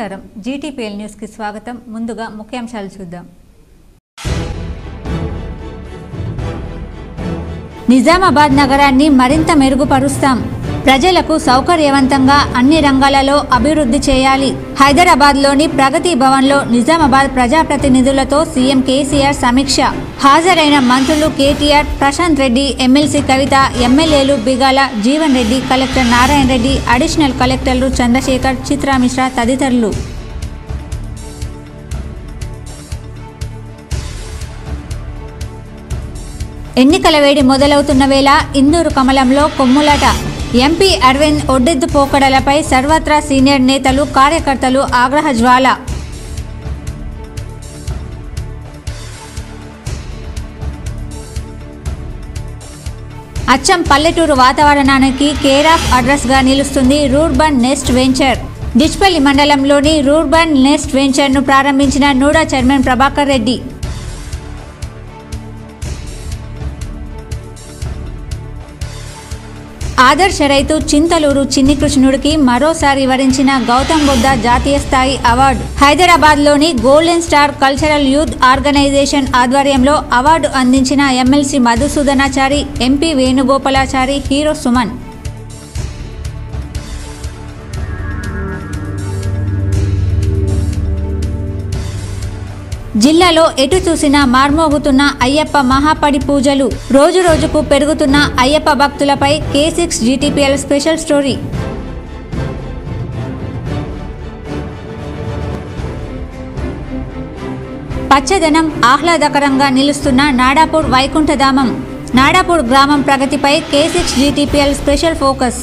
నమస్కారం జీటీపీఎల్ న్యూస్కి స్వాగతం ముందుగా ముఖ్యాంశాలు చూద్దాం నిజామాబాద్ నగరాన్ని మరింత మెరుగుపరుస్తాం ప్రజలకు సౌకర్యవంతంగా అన్ని రంగాలలో అభివృద్ధి చేయాలి హైదరాబాద్లోని ప్రగతి భవన్లో నిజామాబాద్ ప్రజాప్రతినిధులతో సీఎం కేసీఆర్ సమీక్ష హాజరైన మంత్రులు కేటీఆర్ ప్రశాంత్ రెడ్డి ఎమ్మెల్సీ కవిత ఎమ్మెల్యేలు బిగాల జీవన్ రెడ్డి కలెక్టర్ నారాయణ రెడ్డి అడిషనల్ కలెక్టర్లు చంద్రశేఖర్ చిత్రా మిశ్రా తదితరులు ఎన్నికల వేడి మొదలవుతున్న వేళ ఇందూరు కమలంలో కొమ్ములాట ఎంపీ అరవింద్ ఒడ్డెద్దు పోకడలపై సర్వత్రా సీనియర్ నేతలు కార్యకర్తలు ఆగ్రహ జ్వాల అచ్చం పల్లెటూరు వాతావరణానికి కేర్ ఆఫ్ అడ్రస్గా నిలుస్తుంది రూర్బన్ నెస్ట్ వెంచర్ డిచ్పల్లి మండలంలోని రూర్బన్ నెస్ట్ వెంచర్ను ప్రారంభించిన నూడా చైర్మన్ ప్రభాకర్ రెడ్డి ఆదర్శ రైతు చింతలూరు చిన్ని కృష్ణుడికి మరోసారి వరించిన గౌతమ్ బుద్ధ జాతీయ స్థాయి అవార్డు హైదరాబాద్ లోని golden star cultural youth organisation ఆధ్వర్యంలో అవార్డు అందించిన MLC Madhusudhanachari MP Venugopalachari hero Suman జిల్లాలో ఎటు చూసినా మార్మోగుతున్న అయ్యప్ప మహాపడి పూజలు రోజు రోజుకు పెరుగుతున్న అయ్యప్ప భక్తులపై K six GTPL special story పచ్చదనం ఆహ్లాదకరంగా నిలుస్తున్న నాడాపూర్ వైకుంఠధామం నాడాపూర్ గ్రామం ప్రగతిపై K six GTPL special focus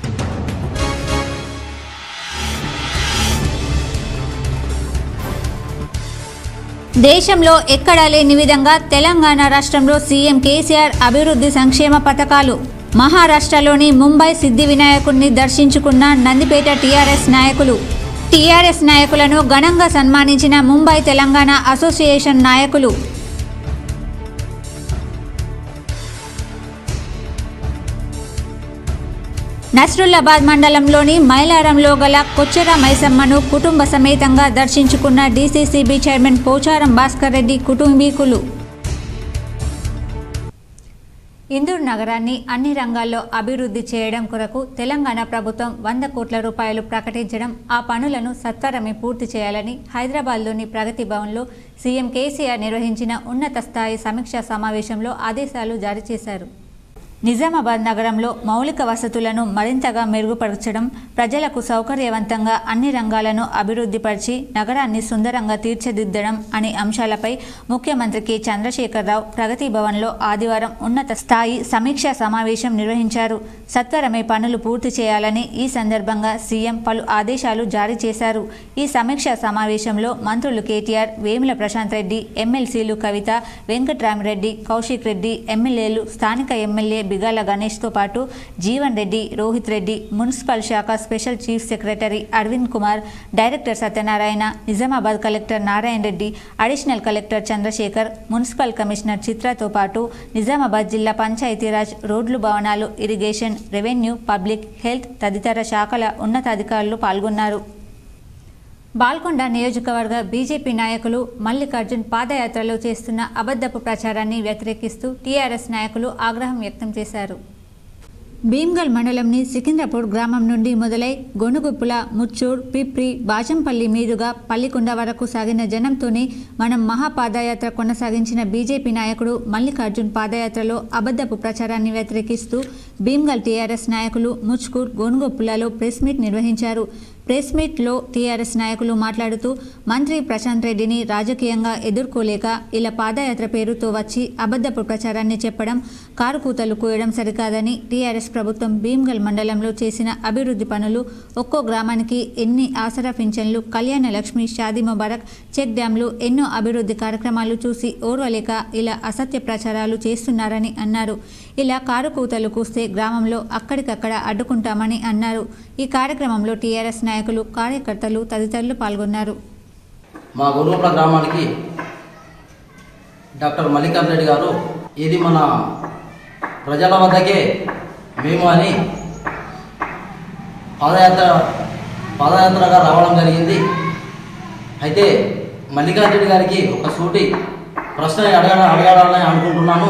దేశంలో ఎక్కడా లేని విధంగా తెలంగాణ రాష్ట్రంలో సీఎం కేసీఆర్ అభివృద్ధి సంక్షేమ పథకాలు మహారాష్ట్రలోని ముంబై సిద్ధి వినాయకుడిని దర్శించుకున్న నందిపేట టీఆర్ఎస్ నాయకులు టీఆర్ఎస్ నాయకులను ఘనంగా సన్మానించిన ముంబై తెలంగాణ అసోసియేషన్ నాయకులు నస్రుల్లాబాద్ మండలంలోని మైలారంలో గల కొచ్చెర మైసమ్మను కుటుంబ సమేతంగా దర్శించుకున్న డీసీసీబీ చైర్మన్ పోచారం భాస్కర్ రెడ్డి కుటుంబీకులు ఇందూరు నగరాన్ని అన్ని రంగాల్లో అభివృద్ధి చేయడం కొరకు తెలంగాణ ప్రభుత్వం వంద కోట్ల రూపాయలు ప్రకటించడం ఆ పనులను సత్వరమే పూర్తి చేయాలని హైదరాబాద్లోని ప్రగతి భవన్లో సీఎం కేసీఆర్ నిర్వహించిన ఉన్నత స్థాయి సమీక్షా సమావేశంలో ఆదేశాలు జారీ చేశారు నిజామాబాద్ నగరంలో మౌలిక వసతులను మరింతగా మెరుగుపరచడం ప్రజలకు సౌకర్యవంతంగా అన్ని రంగాలను అభివృద్ధిపరిచి నగరాన్ని సుందరంగా తీర్చిదిద్దడం అనే అంశాలపై ముఖ్యమంత్రి కె చంద్రశేఖరరావు ప్రగతి భవన్లో ఆదివారం ఉన్నత స్థాయి సమీక్షా సమావేశం నిర్వహించారు సత్వరమే పనులు పూర్తి చేయాలని ఈ సందర్భంగా సీఎం పలు ఆదేశాలు జారీ చేశారు ఈ సమీక్షా సమావేశంలో మంత్రులు కేటీఆర్ వేముల ప్రశాంత్ రెడ్డి ఎమ్మెల్సీలు కవిత వెంకట్రామరెడ్డి కౌశిక్ రెడ్డి ఎమ్మెల్యేలు స్థానిక ఎమ్మెల్యే బిగాల గణేష్తో పాటు జీవన్ రెడ్డి రోహిత్ రెడ్డి మున్సిపల్ శాఖ special chief secretary Arvind Kumar director Satyanarayana Nizamabad collector Narayana Reddy additional collector Chandrashekar municipal commissioner చిత్రతో పాటు నిజామాబాద్ జిల్లా పంచాయతీరాజ్ రోడ్లు భవనాలు ఇరిగేషన్ రెవెన్యూ పబ్లిక్ హెల్త్ తదితర శాఖల ఉన్నతాధికారులు పాల్గొన్నారు బాల్కొండ నియోజకవర్గ బీజేపీ నాయకులు మల్లికార్జున్ పాదయాత్రలో చేస్తున్న అబద్ధపు ప్రచారాన్ని వ్యతిరేకిస్తూ టీఆర్ఎస్ నాయకులు ఆగ్రహం వ్యక్తం చేశారు భీమ్గల్ మండలంని సికింద్రాపూర్ గ్రామం నుండి మొదలై గొనుగుప్పుల ముచ్చూర్ పిప్రి బాచంపల్లి మీదుగా పల్లికొండ వరకు సాగిన జనంతోనే మనం మహాపాదయాత్ర కొనసాగించిన బీజేపీ నాయకుడు మల్లికార్జున్ పాదయాత్రలో అబద్ధపు ప్రచారాన్ని వ్యతిరేకిస్తూ భీమ్గల్ టీఆర్ఎస్ నాయకులు ముచ్కూర్ గొనుగొప్పులలో ప్రెస్ మీట్ నిర్వహించారు ప్రెస్ మీట్లో టీఆర్ఎస్ నాయకులు మాట్లాడుతూ మంత్రి ప్రశాంత్ రెడ్డిని రాజకీయంగా ఎదుర్కోలేక ఇలా పాదయాత్ర పేరుతో వచ్చి అబద్ధపు ప్రచారాన్ని చెప్పడం కారు కూతలు కూయడం సరికాదని టీఆర్ఎస్ ప్రభుత్వం భీమ్గల్ మండలంలో చేసిన అభివృద్ధి పనులు ఒక్కో గ్రామానికి ఎన్ని ఆసరా పింఛన్లు కళ్యాణ లక్ష్మి షాదీ ముబారక్ చెక్ డ్యాంలు ఎన్నో అభివృద్ధి కార్యక్రమాలు చూసి ఓర్వలేక ఇలా అసత్య ప్రచారాలు చేస్తున్నారని అన్నారు ఇలా కారు కూతలు కూస్తే గ్రామంలో అక్కడికక్కడ అడ్డుకుంటామని అన్నారు ఈ కార్యక్రమంలో టీఆర్ఎస్ నాయకులు కార్యకర్తలు తదితరులు పాల్గొన్నారు మా గురువుల గ్రామానికి డాక్టర్ మల్లికార్జున రెడ్డి గారు ఇది మన ప్రజల వద్దకే మేము అని పాదయాత్ర పాదయాత్రగా రావడం జరిగింది అయితే మల్లికార్జున రెడ్డి గారికి ఒక సూటి ప్రశ్న అడగ అడగాలని అనుకుంటున్నాను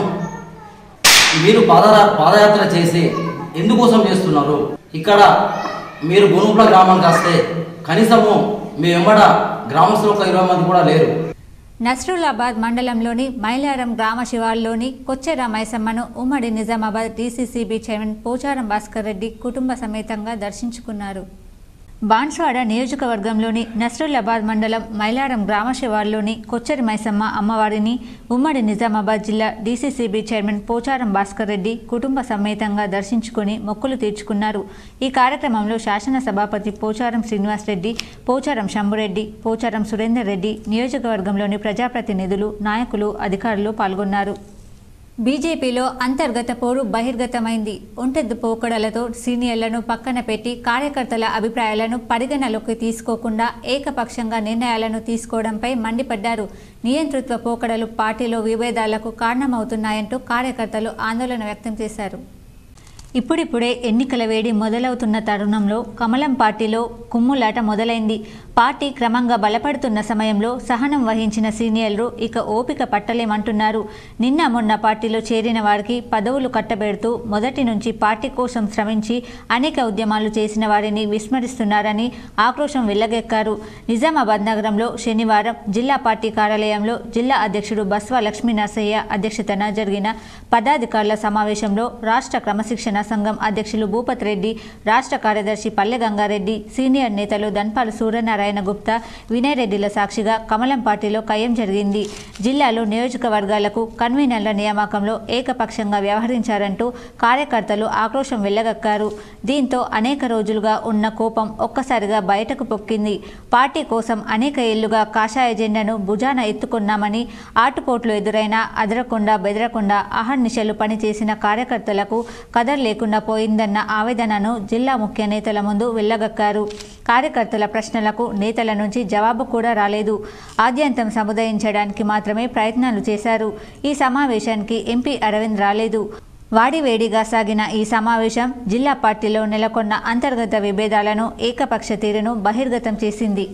మీరు పాద పాదయాత్ర చేసి ఎందుకోసం చేస్తున్నారు ఇక్కడ మీరు గునుపుల గ్రామానికి వస్తే కనీసము మీ వెంబడ గ్రామస్తులు ఒక ఇరవై మంది కూడా లేరు నస్రులాబాద్ మండలంలోని మైలారం గ్రామ శివార్లోని కొచ్చెర మైసమ్మను ఉమ్మడి నిజామాబాద్ డీసీసీబీ చైర్మన్ పోచారం భాస్కర్ రెడ్డి కుటుంబ సమేతంగా దర్శించుకున్నారు బాన్స్వాడ నియోజకవర్గంలోని నస్రులాబాద్ మండలం మైలారం గ్రామ శివార్లోని కొచ్చరి మైసమ్మ అమ్మవారిని ఉమ్మడి నిజామాబాద్ జిల్లా డీసీసీబీ చైర్మన్ పోచారం భాస్కర్ రెడ్డి కుటుంబ సమేతంగా దర్శించుకుని మొక్కులు తీర్చుకున్నారు ఈ కార్యక్రమంలో శాసన సభాపతి పోచారం శ్రీనివాస్ రెడ్డి పోచారం శంభురెడ్డి పోచారం సురేందర్ రెడ్డి నియోజకవర్గంలోని ప్రజాప్రతినిధులు నాయకులు అధికారులు పాల్గొన్నారు బీజేపీలో అంతర్గత పోరు బహిర్గతమైంది ఒంటెద్దు పోకడలతో సీనియర్లను పక్కన పెట్టి కార్యకర్తల అభిప్రాయాలను పరిగణలోకి తీసుకోకుండా ఏకపక్షంగా నిర్ణయాలను తీసుకోవడంపై మండిపడ్డారు నియంతృత్వ పోకడలు పార్టీలో విభేదాలకు కారణమవుతున్నాయంటూ కార్యకర్తలు ఆందోళన వ్యక్తం చేశారు ఇప్పుడిప్పుడే ఎన్నికల వేడి మొదలవుతున్న తరుణంలో కమలం పార్టీలో కుమ్ములాట మొదలైంది పార్టీ క్రమంగా బలపడుతున్న సమయంలో సహనం వహించిన సీనియర్లు ఇక ఓపిక పట్టలేమంటున్నారు నిన్న మొన్న పార్టీలో చేరిన వారికి పదవులు కట్టబెడుతూ మొదటి నుంచి పార్టీ కోసం శ్రమించి అనేక ఉద్యమాలు చేసిన వారిని విస్మరిస్తున్నారని ఆక్రోశం వెళ్లగెక్కారు నిజామాబాద్ నగరంలో శనివారం జిల్లా పార్టీ కార్యాలయంలో జిల్లా అధ్యక్షుడు బస్వా లక్ష్మీనరసయ్య అధ్యక్షతన జరిగిన పదాధికారుల సమావేశంలో రాష్ట్ర క్రమశిక్షణ సంఘం అధ్యక్షులు భూపత్ రెడ్డి రాష్ట్ర కార్యదర్శి పల్లె గంగారెడ్డి సీనియర్ నేతలు ధన్పాల్ సూర్యనారాయణ గుప్తా వినయ్ రెడ్డిల సాక్షిగా కమలం పార్టీలో కయ్యం జరిగింది జిల్లాలో నియోజకవర్గాలకు కన్వీనర్ల నియామకంలో ఏకపక్షంగా వ్యవహరించారంటూ కార్యకర్తలు ఆక్రోశం వెళ్లగక్కారు దీంతో అనేక రోజులుగా ఉన్న కోపం ఒక్కసారిగా బయటకు పొక్కింది పార్టీ కోసం అనేక ఏళ్లుగా కాషాయ జెండాను భుజాన ఎత్తుకున్నామని ఆటుపోట్లు ఎదురైనా అదరకుండా బెదరకుండా అహర్నిశలు పనిచేసిన కార్యకర్తలకు కదర్ లేకుండా పోయిందన్న ఆవేదనను జిల్లా ముఖ్య నేతల ముందు వెళ్ళగక్కారు కార్యకర్తల ప్రశ్నలకు నేతల నుంచి జవాబు కూడా రాలేదు ఆద్యంతం సముదాయించడానికి మాత్రమే ప్రయత్నాలు చేశారు ఈ సమావేశానికి ఎంపీ అరవింద్ రాలేదు వాడివేడిగా సాగిన ఈ సమావేశం జిల్లా పార్టీలో నెలకొన్న అంతర్గత విభేదాలను ఏకపక్ష తీరును బహిర్గతం చేసింది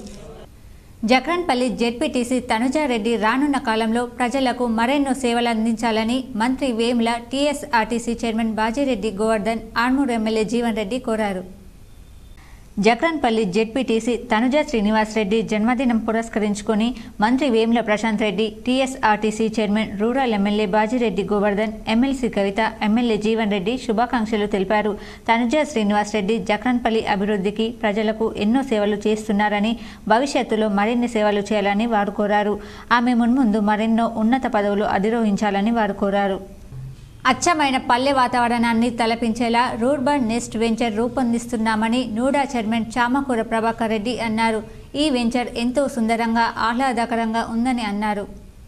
జక్రన్పల్లి జెడ్పీటీసీ తనుజారెడ్డి రానున్న కాలంలో ప్రజలకు మరెన్నో సేవలు అందించాలని మంత్రి వేముల టీఎస్ఆర్టీసీ చైర్మన్ బాజిరెడ్డి గోవర్ధన్ ఆర్మూర్ ఎమ్మెల్యే జీవన్ రెడ్డి కోరారు జక్రన్పల్లి జెడ్పీటీసీ తనుజ శ్రీనివాస్ రెడ్డి జన్మదినం పురస్కరించుకొని మంత్రి Vemula Prashanth Reddy TSRTC chairman rural MLA Bajireddy Govardhan MLC Kavitha MLA Jeevan Reddy శుభాకాంక్షలు తెలిపారు తనుజ శ్రీనివాస్ రెడ్డి జక్రన్పల్లి అభివృద్ధికి ప్రజలకు ఎన్నో సేవలు చేస్తున్నారని భవిష్యత్తులో మరిన్ని సేవలు చేయాలని వారు కోరారు ఆమె మున్ముందు మరెన్నో ఉన్నత పదవులు అధిరోహించాలని వారు కోరారు అచ్చమైన పల్లె వాతావరణాన్ని తలపించేలా రూర్బన్ నెస్ట్ వెంచర్ రూపొందిస్తున్నామని నూడా చైర్మన్ చామకూర ప్రభాకర్ రెడ్డి అన్నారు ఈ వెంచర్ ఎంతో సుందరంగా ఆహ్లాదకరంగా ఉందని అన్నారు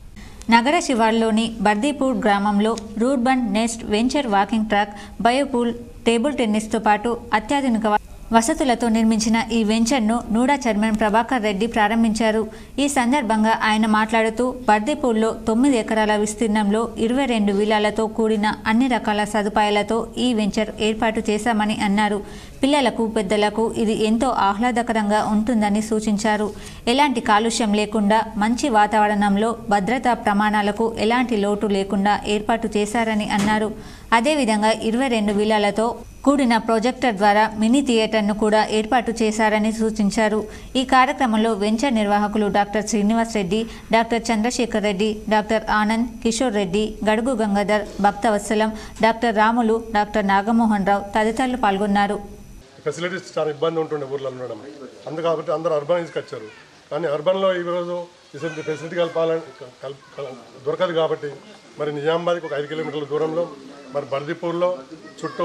నగర శివార్లోని బర్దీపూర్ గ్రామంలో rurban nest venture walking track bio pool table టెన్నిస్తో పాటు అత్యాధునిక వసతులతో నిర్మించిన ఈ వెంచర్ను నూడా చైర్మన్ ప్రభాకర్ రెడ్డి ప్రారంభించారు ఈ సందర్భంగా ఆయన మాట్లాడుతూ బర్దిపూర్లో తొమ్మిది ఎకరాల విస్తీర్ణంలో ఇరవై రెండు విలాలతో కూడిన అన్ని రకాల సదుపాయాలతో ఈ వెంచర్ ఏర్పాటు చేశామని అన్నారు పిల్లలకు పెద్దలకు ఇది ఎంతో ఆహ్లాదకరంగా ఉంటుందని సూచించారు ఎలాంటి కాలుష్యం లేకుండా మంచి వాతావరణంలో భద్రతా ప్రమాణాలకు ఎలాంటి లోటు లేకుండా ఏర్పాటు చేశారని అన్నారు అదేవిధంగా ఇరవై రెండు విలాలతో కూడిన ప్రొజెక్టర్ ద్వారా మినీ థియేటర్ను కూడా ఏర్పాటు చేశారని సూచించారు ఈ కార్యక్రమంలో వెంచర్ నిర్వాహకులు doctor Srinivas Reddy doctor Chandrashekar Reddy doctor Anand Kishore Reddy Gadugu Gangadhar Bhaktavatsalam doctor Ramulu doctor Nagamohan Rao తదితరులు పాల్గొన్నారు ఫెసిలిటీస్ చాలా ఇబ్బంది ఉంటుండే ఊర్లో ఉండడం అందు కాబట్టి అందరూ అర్బనైజ్కి వచ్చారు కానీ అర్బన్లో ఈరోజు ఇటువంటి ఫెసిలిటీ కలపాలని కల్ కల్- దొరకదు కాబట్టి మరి నిజామాబాద్కి ఒక ఐదు కిలోమీటర్ల దూరంలో మరి బర్దిపూర్లో చుట్టూ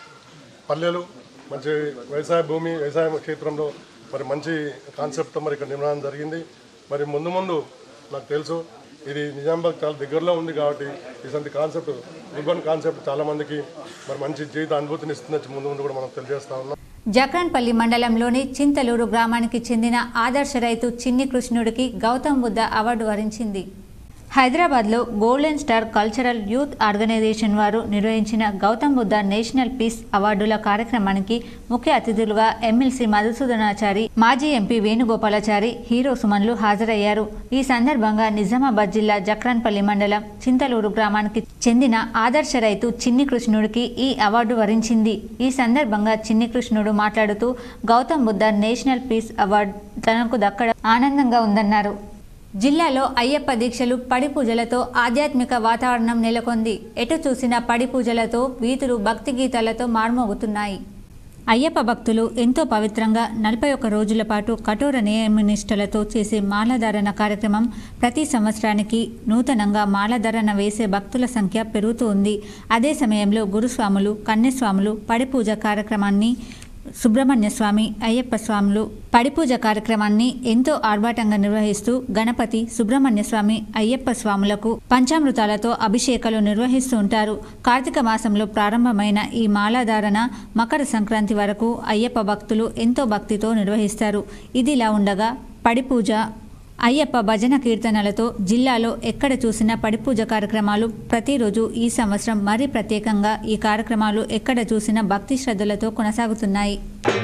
పల్లెలు మంచి వ్యవసాయ భూమి వ్యవసాయ క్షేత్రంలో మరి మంచి కాన్సెప్ట్తో మరి ఇక్కడ నిర్మాణం జరిగింది మరి ముందు ముందు నాకు తెలుసు ఇది నిజామాబాద్ చాలా దగ్గరలో ఉంది కాబట్టి ఇటువంటి కాన్సెప్ట్ urban కాన్సెప్ట్ చాలా మందికి మరి మంచి జీవిత అనుభూతిని ఇస్తుందని ముందు ముందు కూడా మనం తెలియజేస్తా ఉన్నాం జక్రన్పల్లి మండలంలోని చింతలూరు గ్రామానికి చెందిన ఆదర్శ రైతు చిన్ని కృష్ణుడికి గౌతమ్ బుద్ధ అవార్డు వరించింది హైదరాబాద్లో golden star cultural youth organisation వారు నిర్వహించిన గౌతమ్ బుద్ధ నేషనల్ పీస్ అవార్డుల కార్యక్రమానికి ముఖ్య అతిథులుగా ఎమ్మెల్సీ మధుసూదనాచారి మాజీ ఎంపీ వేణుగోపాలాచారి హీరో సుమన్లు హాజరయ్యారు ఈ సందర్భంగా నిజామాబాద్ జిల్లా జక్రాన్పల్లి మండలం చింతలూరు గ్రామానికి చెందిన ఆదర్శ రైతు చిన్ని కృష్ణుడికి ఈ అవార్డు వరించింది ఈ సందర్భంగా చిన్ని కృష్ణుడు మాట్లాడుతూ Gautam Buddha national peace award తనకు దక్కడం ఆనందంగా ఉందన్నారు జిల్లాలో అయ్యప్ప దీక్షలు పడి పూజలతో ఆధ్యాత్మిక వాతావరణం నెలకొంది ఎటు చూసినా పడి పూజలతో వీధులు భక్తి గీతాలతో మార్మోగుతున్నాయి అయ్యప్ప భక్తులు ఎంతో పవిత్రంగా నలభై ఒక్క రోజుల పాటు కఠోర నియమనిష్టలతో చేసే మాలధారణ కార్యక్రమం ప్రతి సంవత్సరానికి నూతనంగా మాలధారణ వేసే భక్తుల సంఖ్య పెరుగుతూ ఉంది అదే సమయంలో గురుస్వాములు కన్యస్వాములు పడిపూజ కార్యక్రమాన్ని సుబ్రహ్మణ్య స్వామి అయ్యప్ప స్వాములు పడిపూజ కార్యక్రమాన్ని ఎంతో ఆర్భాటంగా నిర్వహిస్తూ గణపతి సుబ్రహ్మణ్య స్వామి అయ్యప్ప స్వాములకు పంచామృతాలతో అభిషేకాలు నిర్వహిస్తూ ఉంటారు కార్తీక మాసంలో ప్రారంభమైన ఈ మాలాధారణ మకర సంక్రాంతి వరకు అయ్యప్ప భక్తులు ఎంతో భక్తితో నిర్వహిస్తారు ఇదిలా ఉండగా పడిపూజ అయ్యప్ప భజన కీర్తనలతో జిల్లాలో ఎక్కడ చూసినా పడిపూజ కార్యక్రమాలు ప్రతిరోజు ఈ సంవత్సరం మరీ ప్రత్యేకంగా ఈ కార్యక్రమాలు ఎక్కడ చూసినా భక్తి శ్రద్ధలతో కొనసాగుతున్నాయి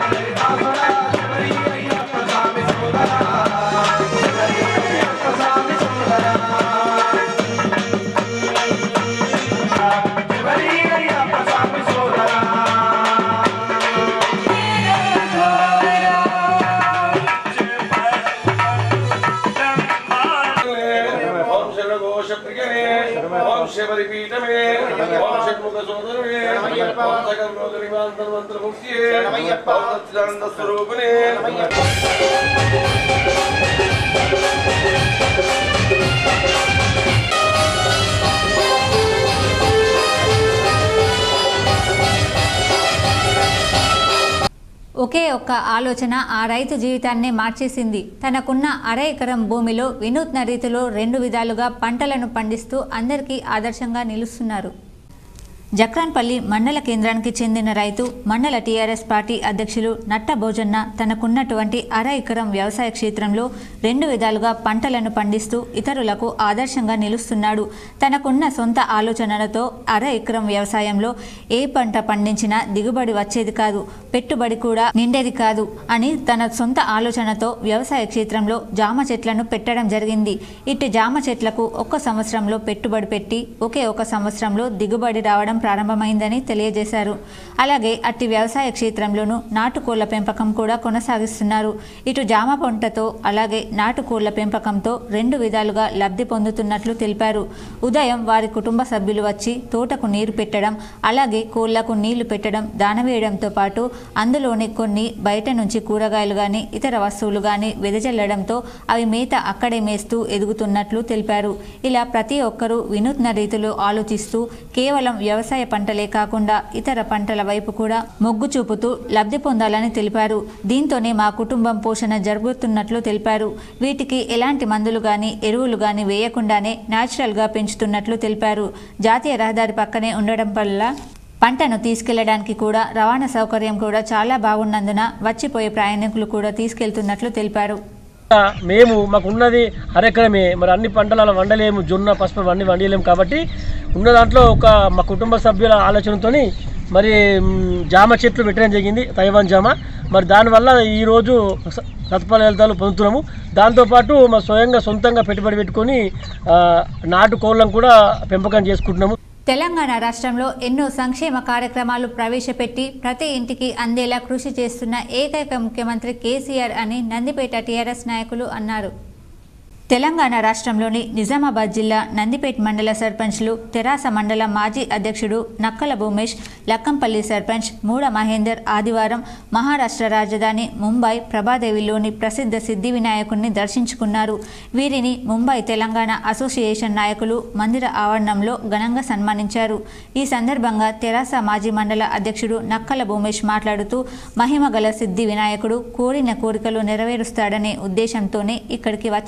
ఓం శరణఘోషప్రియమే ఓం శబరిపీఠమే ఓం షణ్ముఖ సోదరుడే ఓం సకల లోక నివాంతర మంత్రముఖ్యే ఓం సచ్చిదానంద స్వరూపిణే ఒకే ఒక్క ఆలోచన ఆ రైతు జీవితాన్నే మార్చేసింది తనకున్న అర ఎకరం భూమిలో వినూత్న రీతిలో రెండు విధాలుగా పంటలను పండిస్తూ అందరికీ ఆదర్శంగా నిలుస్తున్నారు జక్రాన్పల్లి మండల కేంద్రానికి చెందిన రైతు మండల టీఆర్ఎస్ పార్టీ అధ్యక్షులు నట్ట భోజన్న తనకున్నటువంటి అర ఎకరం వ్యవసాయ క్షేత్రంలో రెండు విధాలుగా పంటలను పండిస్తూ ఇతరులకు ఆదర్శంగా నిలుస్తున్నాడు తనకున్న సొంత ఆలోచనలతో అర ఎకరం వ్యవసాయంలో ఏ పంట పండించినా దిగుబడి వచ్చేది కాదు పెట్టుబడి కూడా నిండేది కాదు అని తన సొంత ఆలోచనతో వ్యవసాయ క్షేత్రంలో జామ చెట్లను పెట్టడం జరిగింది ఇట్టి జామ చెట్లకు ఒక్క సంవత్సరంలో పెట్టుబడి పెట్టి ఒకే ఒక సంవత్సరంలో దిగుబడి రావడం ప్రారంభమైందని తెలియజేశారు అలాగే అట్టి వ్యవసాయ క్షేత్రంలోనూ నాటుకోళ్ల పెంపకం కూడా కొనసాగిస్తున్నారు ఇటు జామ పంటతో అలాగే నాటుకోళ్ల పెంపకంతో రెండు విధాలుగా లబ్ధి పొందుతున్నట్లు తెలిపారు ఉదయం వారి కుటుంబ సభ్యులు వచ్చి తోటకు నీరు పెట్టడం అలాగే కోళ్లకు నీళ్లు పెట్టడం దానవేయడంతో పాటు అందులోని కొన్ని బయట నుంచి కూరగాయలు కానీ ఇతర వస్తువులు కానీ వెదజల్లడంతో అవి మేత అక్కడే మేస్తూ ఎదుగుతున్నట్లు తెలిపారు ఇలా ప్రతి ఒక్కరూ వినూత్న రీతిలో ఆలోచిస్తూ కేవలం వ్యవసాయ పంటలే కాకుండా ఇతర పంటల వైపు కూడా మొగ్గు చూపుతూ లబ్ధి పొందాలని తెలిపారు దీంతోనే మా కుటుంబం పోషణ జరుగుతున్నట్లు తెలిపారు వీటికి ఎలాంటి మందులు గాని ఎరువులు గాని వేయకుండానే న్యాచురల్గా పెంచుతున్నట్లు తెలిపారు జాతీయ రహదారి పక్కనే ఉండడం వల్ల పంటను తీసుకెళ్లడానికి కూడా రవాణా సౌకర్యం కూడా చాలా బాగున్నందున వచ్చిపోయే ప్రయాణికులు కూడా తీసుకెళ్తున్నట్లు తెలిపారు మేము మాకు ఉన్నది అరెకరమే మరి అన్ని పంటలు వండలేము జొన్న పసుపు అన్ని వండలేము కాబట్టి ఉన్న దాంట్లో ఒక మా కుటుంబ సభ్యుల ఆలోచనతోని మరి మ్, జామ చెట్లు పెట్టడం జరిగింది తైవాన్ జామ మరి దానివల్ల ఈరోజు స- సత్ఫలితాలు పొందుతున్నాము దాంతోపాటు మా స్వయంగా సొంతంగా పెట్టుబడి పెట్టుకొని ఆ, నాటు కోళ్ళను కూడా పెంపకం చేసుకుంటున్నాము తెలంగాణ రాష్ట్రంలో ఎన్నో సంక్షేమ కార్యక్రమాలు ప్రవేశపెట్టి ప్రతి ఇంటికి అందేలా కృషి చేస్తున్న ఏకైక ముఖ్యమంత్రి కేసీఆర్ అని నందిపేట టీఆర్ఎస్ నాయకులు అన్నారు తెలంగాణ రాష్ట్రంలోని నిజామాబాద్ జిల్లా నందిపేట్ మండల సర్పంచ్లు తెరాస మండల మాజీ అధ్యక్షుడు నక్కల భూమేష్ లక్కంపల్లి సర్పంచ్ మూడ మహేందర్ ఆదివారం మహారాష్ట్ర రాజధాని ముంబై ప్రభాదేవిలోని ప్రసిద్ధ సిద్ధి వినాయకుడిని దర్శించుకున్నారు వీరిని ముంబై తెలంగాణ అసోసియేషన్ నాయకులు మందిర ఆవరణంలో ఘనంగా సన్మానించారు ఈ సందర్భంగా తెరాస మాజీ మండల అధ్యక్షుడు నక్కల భూమేష్ మాట్లాడుతూ మహిమ గల సిద్ధి వినాయకుడు కోరిన కోరికలు నెరవేరుస్తాడనే ఉద్దేశంతోనే ఇక్కడికి వచ్చామని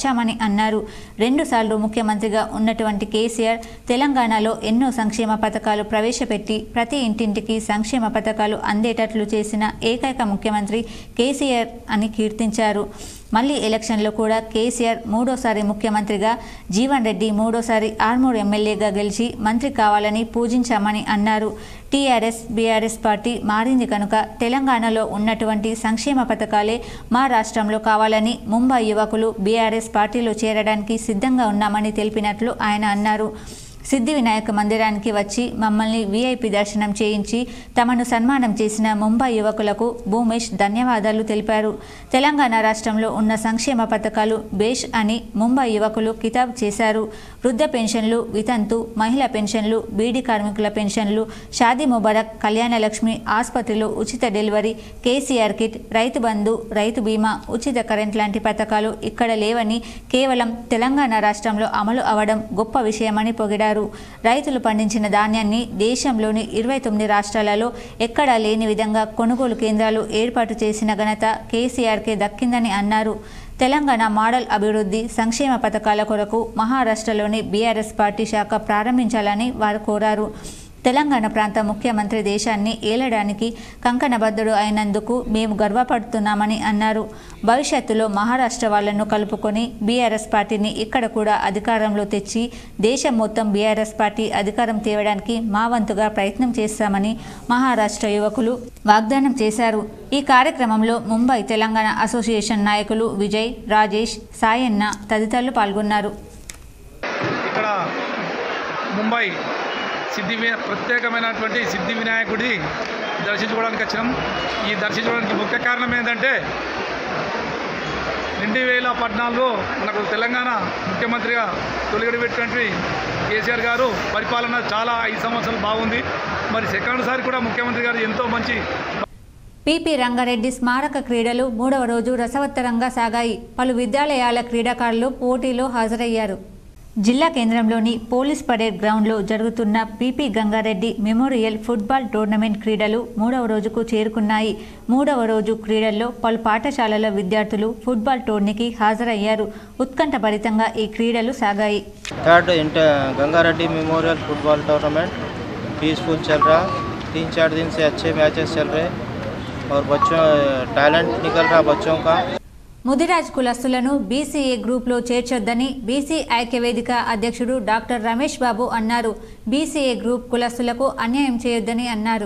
అన్నారు రెండుసార్లు ముఖ్యమంత్రిగా ఉన్నటువంటి కేసీఆర్ తెలంగాణలో ఎన్నో సంక్షేమ పథకాలు ప్రవేశపెట్టి ప్రతి ఇంటింటికి సంక్షేమ పథకాలు అందేటట్లు చేసిన ఏకైక ముఖ్యమంత్రి కేసీఆర్ అని కీర్తించారు మళ్ళీ ఎలక్షన్లో కూడా కేసీఆర్ మూడోసారి ముఖ్యమంత్రిగా జీవన్ రెడ్డి మూడోసారి ఆర్మూర్ ఎమ్మెల్యేగా గెలిచి మంత్రి కావాలని పూజించామని అన్నారు టీఆర్ఎస్ బీఆర్ఎస్ పార్టీ మారింది కనుక తెలంగాణలో ఉన్నటువంటి సంక్షేమ పథకాలే మా రాష్ట్రంలో కావాలని ముంబై యువకులు బీఆర్ఎస్ పార్టీలో చేరడానికి సిద్ధంగా ఉన్నామని తెలిపినట్లు ఆయన అన్నారు సిద్ధి వినాయక మందిరానికి వచ్చి మమ్మల్ని వీఐపీ దర్శనం చేయించి తమను సన్మానం చేసిన ముంబై యువకులకు భూమేష్ ధన్యవాదాలు తెలిపారు తెలంగాణ రాష్ట్రంలో ఉన్న సంక్షేమ పథకాలు బేష్ అని ముంబై యువకులు కితాబ్ చేశారు వృద్ధ పెన్షన్లు వితంతు మహిళా పెన్షన్లు బీడీ కార్మికుల పెన్షన్లు షాదీ ముబారక్ కళ్యాణ లక్ష్మి ఆసుపత్రిలో ఉచిత డెలివరీ కేసీఆర్ కిట్ రైతు బంధు రైతు బీమా ఉచిత కరెంట్ లాంటి పథకాలు ఇక్కడ లేవని కేవలం తెలంగాణ రాష్ట్రంలో అమలు అవడం గొప్ప విషయమని పొగిడారు రైతులు పండించిన ధాన్యాన్ని దేశంలోని ఇరవై తొమ్మిది రాష్ట్రాలలో ఎక్కడా లేని విధంగా కొనుగోలు కేంద్రాలు ఏర్పాటు చేసిన ఘనత కేసీఆర్కే దక్కిందని అన్నారు తెలంగాణ మోడల్ అభివృద్ధి సంక్షేమ పథకాల కొరకు మహారాష్ట్రలోని బీఆర్ఎస్ పార్టీ శాఖ ప్రారంభించాలని వారు కోరారు తెలంగాణ ప్రాంత ముఖ్యమంత్రి దేశాన్ని ఏలడానికి కంకణబద్ధుడు అయినందుకు మేము గర్వపడుతున్నామని అన్నారు భవిష్యత్తులో మహారాష్ట్ర వాళ్లను కలుపుకొని బీఆర్ఎస్ పార్టీని ఇక్కడ కూడా అధికారంలో తెచ్చి దేశం మొత్తం బీఆర్ఎస్ పార్టీ అధికారం తేవడానికి మా వంతుగా ప్రయత్నం చేస్తామని మహారాష్ట్ర యువకులు వాగ్దానం చేశారు ఈ కార్యక్రమంలో ముంబై తెలంగాణ అసోసియేషన్ నాయకులు విజయ్ రాజేష్ సాయన్న తదితరులు పాల్గొన్నారు ఇక్కడ ముంబై సిద్ధి వి ప్రత్యేకమైనటువంటి సిద్ధి వినాయకుడి దర్శించుకోవడానికి వచ్చినాం ఈ దర్శించుకోవడానికి ముఖ్య కారణం ఏంటంటే రెండు వేల పద్నాలుగులో మనకు తెలంగాణ ముఖ్యమంత్రిగా తొలిగడి పెట్టినటువంటి కేసీఆర్ గారు పరిపాలన చాలా ఐదు సంవత్సరాలు బాగుంది మరి సెకండ్ సారి కూడా ముఖ్యమంత్రి గారు ఎంతో మంచి పిపి రంగారెడ్డి స్మారక క్రీడలు మూడవ రోజు రసవత్తరంగా సాగాయి పలు విద్యాలయాల క్రీడాకారులు పోటీలో హాజరయ్యారు జిల్లా కేంద్రంలోని పోలీస్ పరేడ్ గ్రౌండ్లో జరుగుతున్న PP Gangareddy memorial football tournament క్రీడలు మూడవ రోజుకు చేరుకున్నాయి మూడవ రోజు క్రీడల్లో పలు పాఠశాలల విద్యార్థులు ఫుట్బాల్ టోర్నీకి హాజరయ్యారు ఉత్కంఠభరితంగా ఈ క్రీడలు సాగాయి third inter Gangareddy memorial football tournament peaceful चल रहा तीन चार दिन से अच्छे मैचेस चल रहे और बच्चों टैलेंट निकल रहा बच्चों का ముదిరాజ్ కులస్తులను బీసీఏ గ్రూప్లో చేర్చొద్దని బీసీ ఐక్యవేదిక అధ్యక్షుడు డాక్టర్ రమేష్ బాబు అన్నారు బీసీఏ గ్రూప్ కులస్తులకు అన్యాయం చేయొద్దని అన్నారు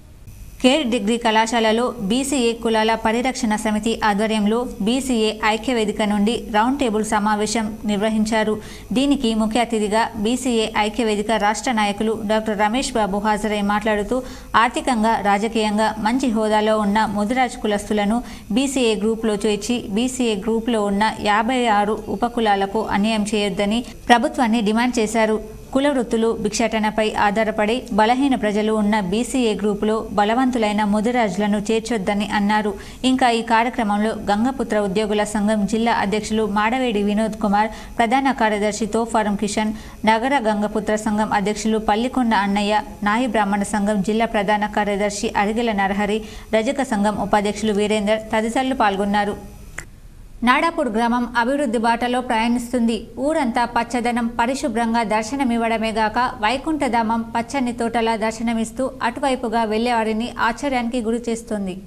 కేర్ డిగ్రీ కళాశాలలో బీసీఏ కులాల పరిరక్షణ సమితి ఆధ్వర్యంలో బీసీఏ ఐక్యవేదిక నుండి రౌండ్ టేబుల్ సమావేశం నిర్వహించారు దీనికి ముఖ్య అతిథిగా బీసీఏ ఐక్యవేదిక రాష్ట్ర నాయకులు డాక్టర్ రమేష్ బాబు హాజరై మాట్లాడుతూ ఆర్థికంగా రాజకీయంగా మంచి హోదాలో ఉన్న ముదిరాజ్ కులస్తులను బీసీఏ గ్రూప్లో చేర్చి బీసీఏ గ్రూప్లో ఉన్న యాభై ఆరు ఉపకులాలకు అన్యాయం చేయొద్దని ప్రభుత్వాన్ని డిమాండ్ చేశారు కుల వృత్తులు భిక్షాటనపై ఆధారపడి బలహీన ప్రజలు ఉన్న బీసీఏ గ్రూపులో బలవంతులైన ముదిరాజులను చేర్చొద్దని అన్నారు ఇంకా ఈ కార్యక్రమంలో గంగపుత్ర ఉద్యోగుల సంఘం జిల్లా అధ్యక్షులు మాడవేడి వినోద్ కుమార్ ప్రధాన కార్యదర్శి తోఫారం కిషన్ నగర గంగపుత్ర సంఘం అధ్యక్షులు పల్లికొండ అన్నయ్య నాయి బ్రాహ్మణ సంఘం జిల్లా ప్రధాన కార్యదర్శి అరిగెల నరహరి రజక సంఘం ఉపాధ్యక్షులు వీరేందర్ తదితరులు పాల్గొన్నారు నాడాపూర్ గ్రామం అభివృద్ధి బాటలో ప్రయాణిస్తుంది ఊరంతా పచ్చదనం పరిశుభ్రంగా దర్శనమివ్వడమే గాక వైకుంఠధామం పచ్చని తోటలా దర్శనమిస్తూ అటువైపుగా వెళ్లేవారిని ఆశ్చర్యానికి గురి చేస్తుంది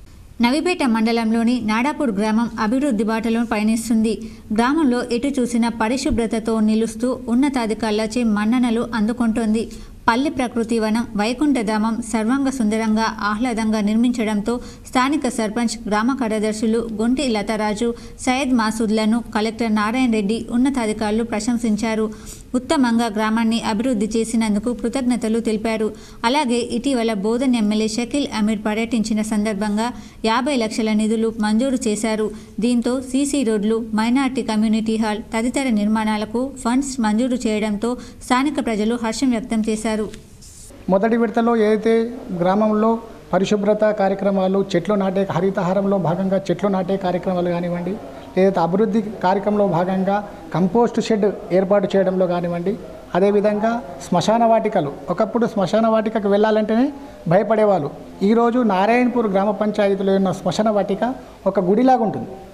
నవిపేట మండలంలోని నాడాపూర్ గ్రామం అభివృద్ధి బాటలో పయనిస్తుంది గ్రామంలో ఎటు చూసిన పరిశుభ్రతతో నిలుస్తూ ఉన్నతాధికారులచే మన్ననలు అందుకుంటోంది పల్లె ప్రకృతి వనం వైకుంఠధామం సర్వాంగ సుందరంగా ఆహ్లాదంగా నిర్మించడంతో స్థానిక సర్పంచ్ గ్రామ కార్యదర్శులు గొంటి లతారాజు సయ్యద్ మాసూద్లను కలెక్టర్ నారాయణ రెడ్డి ఉన్నతాధికారులు ప్రశంసించారు ఉత్తమంగా గ్రామాన్ని అభివృద్ధి చేసినందుకు కృతజ్ఞతలు తెలిపారు అలాగే ఇటీవల బోధన్ ఎమ్మెల్యే షకీల్ అమీర్ పర్యటించిన సందర్భంగా యాభై లక్షల నిధులు మంజూరు చేశారు దీంతో సీసీ రోడ్లు మైనార్టీ కమ్యూనిటీ హాల్ తదితర నిర్మాణాలకు ఫండ్స్ మంజూరు చేయడంతో స్థానిక ప్రజలు హర్షం వ్యక్తం చేశారు మొదటి విడతలో ఏదైతే గ్రామంలో పరిశుభ్రత కార్యక్రమాలు చెట్లు నాటే హరితహారంలో భాగంగా చెట్లు నాటే కార్యక్రమాలు కానివ్వండి ఏదైతే అభివృద్ధి కార్యక్రమంలో భాగంగా కంపోస్ట్ షెడ్ ఏర్పాటు చేయడంలో కానివ్వండి అదేవిధంగా శ్మశాన వాటికలు ఒకప్పుడు శ్మశాన వాటికకు వెళ్ళాలంటేనే భయపడేవాళ్ళు ఈరోజు నారాయణపూర్ గ్రామ పంచాయతీలో ఉన్న శ్మశాన వాటిక ఒక గుడిలాగా ఉంటుంది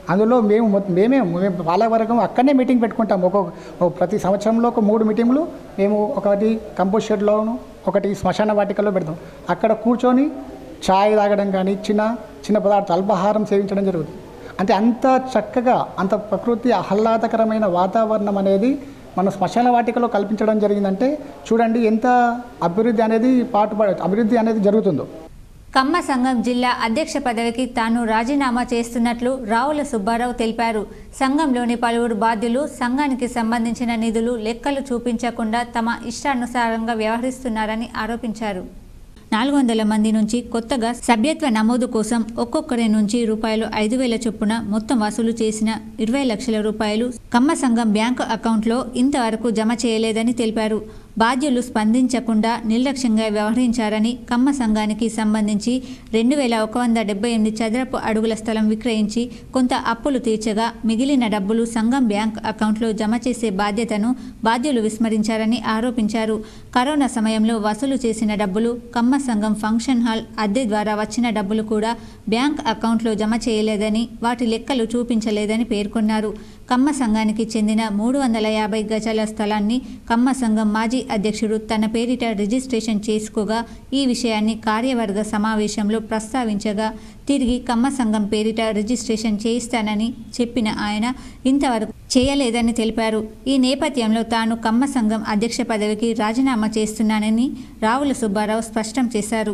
అందులో మేము మొత్తం- మేమే మేము పాలకవర్గం అక్కడనే మీటింగ్ పెట్టుకుంటాం ఒక ఒక ప్రతి సంవత్సరంలో ఒక మూడు మీటింగ్లు మేము ఒకటి కంపోస్ట్ షెడ్లోను ఒకటి శ్మశాన వాటికలో పెడతాం అక్కడ కూర్చొని ఛాయ్ తాగడం కానీ చిన్న చిన్న పదార్థాలు అల్పాహారం సేవించడం జరుగుతుంది అంటే అంత చక్కగా అంత ప్రకృతి ఆహ్లాదకరమైన వాతావరణం అనేది మన శ్మశాన వాటికలో కల్పించడం జరిగిందంటే చూడండి ఎంత అభివృద్ధి అనేది పాటు అభివృద్ధి అనేది జరుగుతుందో కమ్మ సంఘం జిల్లా అధ్యక్ష పదవికి తాను రాజీనామా చేస్తున్నట్లు రావుల సుబ్బారావు తెలిపారు సంఘంలోని పలువురు బాధ్యులు సంఘానికి సంబంధించిన నిధులు లెక్కలు చూపించకుండా తమ ఇష్టానుసారంగా వ్యవహరిస్తున్నారని ఆరోపించారు నాలుగు వందల మంది నుంచి కొత్తగా సభ్యత్వ నమోదు కోసం ఒక్కొక్కరి నుంచి రూపాయలు ఐదు వేల చొప్పున మొత్తం వసూలు చేసిన ఇరవై లక్షల రూపాయలు కమ్మ సంఘం బ్యాంకు అకౌంట్లో ఇంతవరకు జమ చేయలేదని తెలిపారు బాధ్యులు స్పందించకుండా నిర్లక్ష్యంగా వ్యవహరించారని కమ్మ సంఘానికి సంబంధించి రెండు వేల ఒక వంద డెబ్బై ఎనిమిది చదరపు అడుగుల స్థలం విక్రయించి కొంత అప్పులు తీర్చగా మిగిలిన డబ్బులు సంఘం బ్యాంక్ అకౌంట్లో జమ చేసే బాధ్యతను బాధ్యులు విస్మరించారని ఆరోపించారు కరోనా సమయంలో వసూలు చేసిన డబ్బులు కమ్మ సంఘం ఫంక్షన్ హాల్ అద్దె ద్వారా వచ్చిన డబ్బులు కూడా బ్యాంక్ అకౌంట్లో జమ చేయలేదని వాటి లెక్కలు చూపించలేదని పేర్కొన్నారు కమ్మ సంఘానికి చెందిన మూడు వందల యాభై గజాల స్థలాన్ని కమ్మ సంఘం మాజీ అధ్యక్షుడు తన పేరిట రిజిస్ట్రేషన్ చేసుకోగా ఈ విషయాన్ని కార్యవర్గ సమావేశంలో ప్రస్తావించగా తిరిగి కమ్మ సంఘం పేరిట రిజిస్ట్రేషన్ చేయిస్తానని చెప్పిన ఆయన ఇంతవరకు చేయలేదని తెలిపారు ఈ నేపథ్యంలో తాను కమ్మ సంఘం అధ్యక్ష పదవికి రాజీనామా చేస్తున్నానని రావుల సుబ్బారావు స్పష్టం చేశారు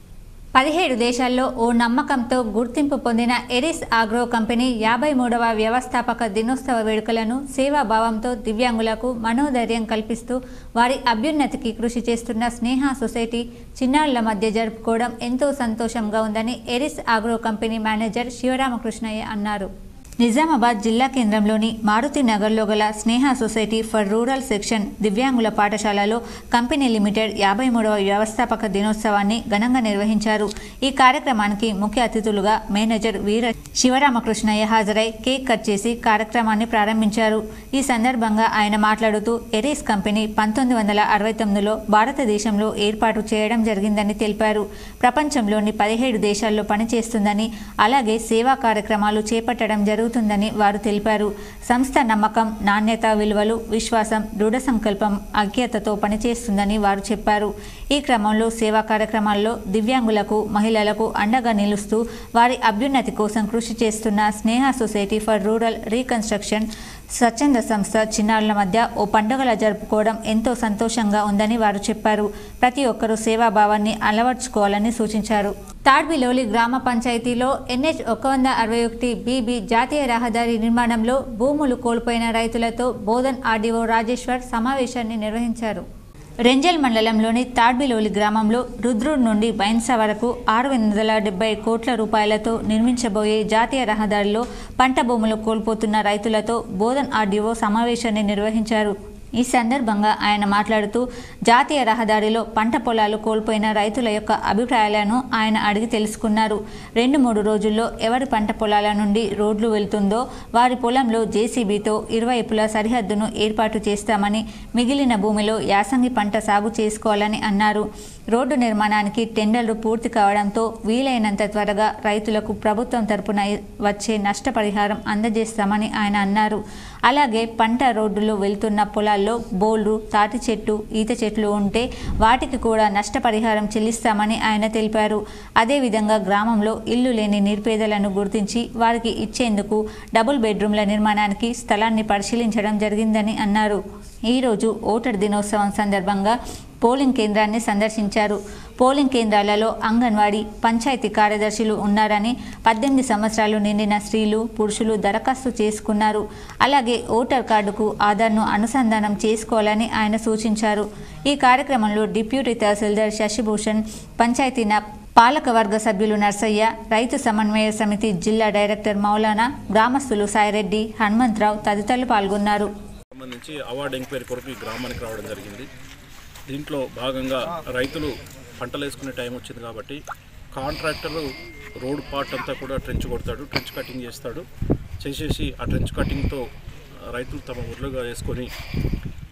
పదిహేడు దేశాల్లో ఓ నమ్మకంతో గుర్తింపు పొందిన ఎరిస్ ఆగ్రో కంపెనీ యాభై మూడవ వ్యవస్థాపక దినోత్సవ వేడుకలను సేవాభావంతో దివ్యాంగులకు మనోధైర్యం కల్పిస్తూ వారి అభ్యున్నతికి కృషి చేస్తున్న స్నేహ సొసైటీ చిన్నారుల మధ్య జరుపుకోవడం ఎంతో సంతోషంగా ఉందని Eris agro company manager Sivaramakrishnaiah అన్నారు నిజామాబాద్ జిల్లా కేంద్రంలోని మారుతి నగర్లో గల Sneha society for rural section దివ్యాంగుల పాఠశాలలో కంపెనీ లిమిటెడ్ యాభై మూడవ వ్యవస్థాపక దినోత్సవాన్ని ఘనంగా నిర్వహించారు ఈ కార్యక్రమానికి ముఖ్య అతిథులుగా మేనేజర్ వీర శివరామకృష్ణయ్య హాజరై కేక్ కట్ చేసి కార్యక్రమాన్ని ప్రారంభించారు ఈ సందర్భంగా ఆయన మాట్లాడుతూ ఎరీస్ కంపెనీ పంతొమ్మిది వందల అరవై తొమ్మిదిలో భారతదేశంలో ఏర్పాటు చేయడం జరిగిందని తెలిపారు ప్రపంచంలోని పదిహేడు దేశాల్లో పనిచేస్తుందని అలాగే సేవా కార్యక్రమాలు చేపట్టడం జరుగుతుందని వారు తెలిపారు సంస్థ నమ్మకం నాణ్యత విలువలు విశ్వాసం దృఢ సంకల్పం ఐక్యతతో పనిచేస్తుందని వారు చెప్పారు ఈ క్రమంలో సేవా కార్యక్రమాల్లో దివ్యాంగులకు మహిళలకు అండగా నిలుస్తూ వారి అభ్యున్నతి కోసం కృషి చేస్తున్న Sneha society for rural reconstruction స్వచ్ఛంద సంస్థ చిన్నారుల మధ్య ఓ పండుగలా జరుపుకోవడం ఎంతో సంతోషంగా ఉందని వారు చెప్పారు ప్రతి ఒక్కరూ సేవాభావాన్ని అలవర్చుకోవాలని సూచించారు తాడ్బిలోలి గ్రామ పంచాయతీలో ఎన్హెచ్ ఒక వంద అరవై ఒకటి బీబీ జాతీయ రహదారి నిర్మాణంలో భూములు కోల్పోయిన రైతులతో బోధన్ ఆర్డీఓ రాజేశ్వర్ సమావేశాన్ని నిర్వహించారు రెంజల్ మండలంలోని తాడ్బిలోలి గ్రామంలో రుద్రుడు నుండి బైన్సా వరకు ఆరు వందల డెబ్బై కోట్ల రూపాయలతో నిర్మించబోయే జాతీయ రహదారిలో పంట భూములు కోల్పోతున్న రైతులతో బోధన్ ఆర్డీఓ సమావేశాన్ని నిర్వహించారు ఈ సందర్భంగా ఆయన మాట్లాడుతూ జాతీయ రహదారిలో పంట పొలాలు కోల్పోయిన రైతుల యొక్క అభిప్రాయాలను ఆయన అడిగి తెలుసుకున్నారు రెండు మూడు రోజుల్లో ఎవరి పంట పొలాల నుండి రోడ్లు వెళ్తుందో వారి పొలంలో జేసీబీతో ఇరువైపులా సరిహద్దును ఏర్పాటు చేస్తామని మిగిలిన భూమిలో యాసంగి పంట సాగు చేసుకోవాలని అన్నారు రోడ్డు నిర్మాణానికి టెండర్లు పూర్తి కావడంతో వీలైనంత త్వరగా రైతులకు ప్రభుత్వం తరపున వచ్చే నష్టపరిహారం అందజేస్తామని ఆయన అన్నారు అలాగే పంట రోడ్డులో వెళ్తున్న పొలాల్లో బోల్డు తాటి చెట్టు ఈత చెట్లు ఉంటే వాటికి కూడా నష్టపరిహారం చెల్లిస్తామని ఆయన తెలిపారు అదేవిధంగా గ్రామంలో ఇల్లు లేని నిరుపేదలను గుర్తించి వారికి ఇచ్చేందుకు డబుల్ బెడ్రూమ్ల నిర్మాణానికి స్థలాన్ని పరిశీలించడం జరిగిందని అన్నారు ఈరోజు ఓటర్ దినోత్సవం సందర్భంగా పోలింగ్ కేంద్రాన్ని సందర్శించారు పోలింగ్ కేంద్రాలలో అంగన్వాడీ పంచాయతీ కార్యదర్శులు ఉన్నారని పద్దెనిమిది సంవత్సరాలు నిండిన స్త్రీలు పురుషులు దరఖాస్తు చేసుకున్నారు అలాగే ఓటర్ కార్డుకు ఆధార్ను అనుసంధానం చేసుకోవాలని ఆయన సూచించారు ఈ కార్యక్రమంలో డిప్యూటీ తహసీల్దార్ శశిభూషణ్ పంచాయతీ నా పాలకవర్గ సభ్యులు నర్సయ్య రైతు సమన్వయ సమితి జిల్లా డైరెక్టర్ మౌలానా గ్రామస్తులు సాయిరెడ్డి హనుమంతరావు తదితరులు పాల్గొన్నారు సంబంధించి అవార్డు ఎంక్వైరీ కొరకు ఈ గ్రామానికి రావడం జరిగింది దీంట్లో భాగంగా రైతులు పంటలు వేసుకునే టైం వచ్చింది కాబట్టి కాంట్రాక్టరు రోడ్ పార్ట్ అంతా కూడా ట్రెంచ్ కొడతాడు ట్రెంచ్ కటింగ్ చేస్తాడు చేసేసి ఆ ట్రెంచ్ కటింగ్తో రైతులు తమ ఊర్లుగా వేసుకొని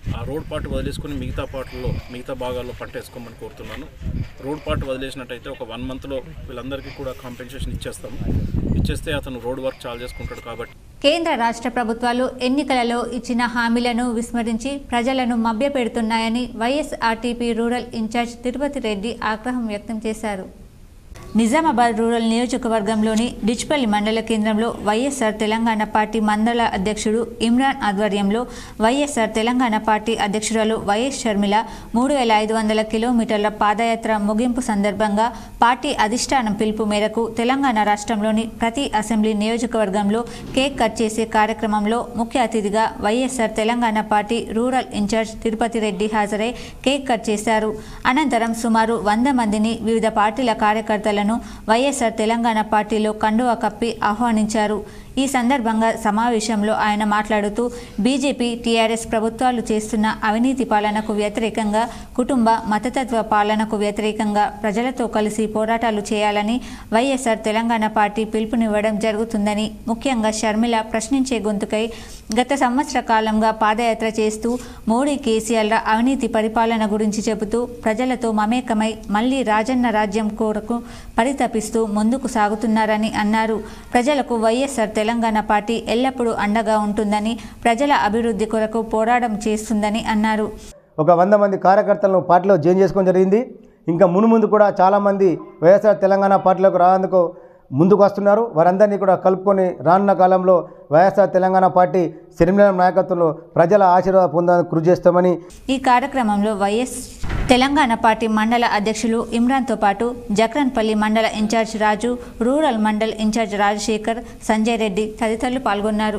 ఆ రోడ్ పార్ట్ వదిలేసుకొని మిగతా పాటల్లో మిగతా భాగాల్లో పంట వేసుకోమని కోరుతున్నాను రోడ్ పార్ట్ వదిలేసినట్టయితే ఒక వన్ మంత్లో వీళ్ళందరికీ కూడా కాంపెన్సేషన్ ఇచ్చేస్తాము ఇచ్చేస్తే అతను రోడ్ వర్క్ చాలు చేసుకుంటాడు కాబట్టి కేంద్ర రాష్ట్ర ప్రభుత్వాలు ఎన్నికలలో ఇచ్చిన హామీలను విస్మరించి ప్రజలను మభ్యపెడుతున్నాయని వైఎస్ఆర్టీపీ రూరల్ ఇన్ఛార్జ్ తిరుపతి రెడ్డి ఆగ్రహం వ్యక్తం చేశారు నిజామాబాద్ రూరల్ నియోజకవర్గంలోని డిచ్పల్లి మండల కేంద్రంలో వైఎస్ఆర్ తెలంగాణ పార్టీ మండల అధ్యక్షుడు ఇమ్రాన్ ఆధ్వర్యంలో వైఎస్ఆర్ తెలంగాణ పార్టీ అధ్యక్షురాలు వైఎస్ షర్మిల మూడు వేల ఐదు వందల కిలోమీటర్ల పాదయాత్ర ముగింపు సందర్భంగా పార్టీ అధిష్టానం పిలుపు మేరకు తెలంగాణ రాష్ట్రంలోని ప్రతి అసెంబ్లీ నియోజకవర్గంలో కేక్ కట్ చేసే కార్యక్రమంలో ముఖ్య అతిథిగా YSR Telangana party rural incharge Tirupati Reddy హాజరై కేక్ కట్ చేశారు అనంతరం సుమారు వంద మందిని వివిధ పార్టీల కార్యకర్తలను వైఎస్ఆర్ తెలంగాణ పార్టీలో కండువా కప్పి ఆహ్వానించారు ఈ సందర్భంగా సమావేశంలో ఆయన మాట్లాడుతూ బీజేపీ టీఆర్ఎస్ ప్రభుత్వాలు చేస్తున్న అవినీతి పాలనకు వ్యతిరేకంగా కుటుంబ మతతత్వ పాలనకు వ్యతిరేకంగా ప్రజలతో కలిసి పోరాటాలు చేయాలని వైఎస్ఆర్ తెలంగాణ పార్టీ పిలుపునివ్వడం జరుగుతుందని ముఖ్యంగా షర్మిల ప్రశ్నించే గొంతుకై గత సంవత్సర కాలంగా పాదయాత్ర చేస్తూ మోడీ కేసీఆర్ల అవినీతి పరిపాలన గురించి చెబుతూ ప్రజలతో మమేకమై మళ్లీ రాజన్న రాజ్యం కోరకు పరితపిస్తూ ముందుకు సాగుతున్నారని అన్నారు ప్రజలకు వైఎస్ఆర్ తెలంగాణ పార్టీ ఎల్లప్పుడూ అండగా ఉంటుందని ప్రజల అభివృద్ధి కొరకు పోరాటం చేస్తుందని అన్నారు ఒక వంద మంది కార్యకర్తలను పార్టీలో జాయిన్ చేసుకోవడం జరిగింది ఇంకా మును ముందు కూడా చాలామంది వైఎస్ఆర్ తెలంగాణ పార్టీలోకి రానందుకు ముందుకు వస్తున్నారు వారందరినీ కూడా కలుపుకొని రానున్న కాలంలో వైఎస్ఆర్ తెలంగాణ పార్టీ సిరిమిల నాయకత్వంలో ప్రజల ఆశీర్వాదం పొందడానికి కృషి చేస్తామని ఈ కార్యక్రమంలో వైఎస్ తెలంగాణ పార్టీ మండల అధ్యక్షులు ఇమ్రాన్తో పాటు జక్రన్పల్లి మండల incharge Raju rural mandal incharge Rajashekar Sanjay Reddy తదితరులు పాల్గొన్నారు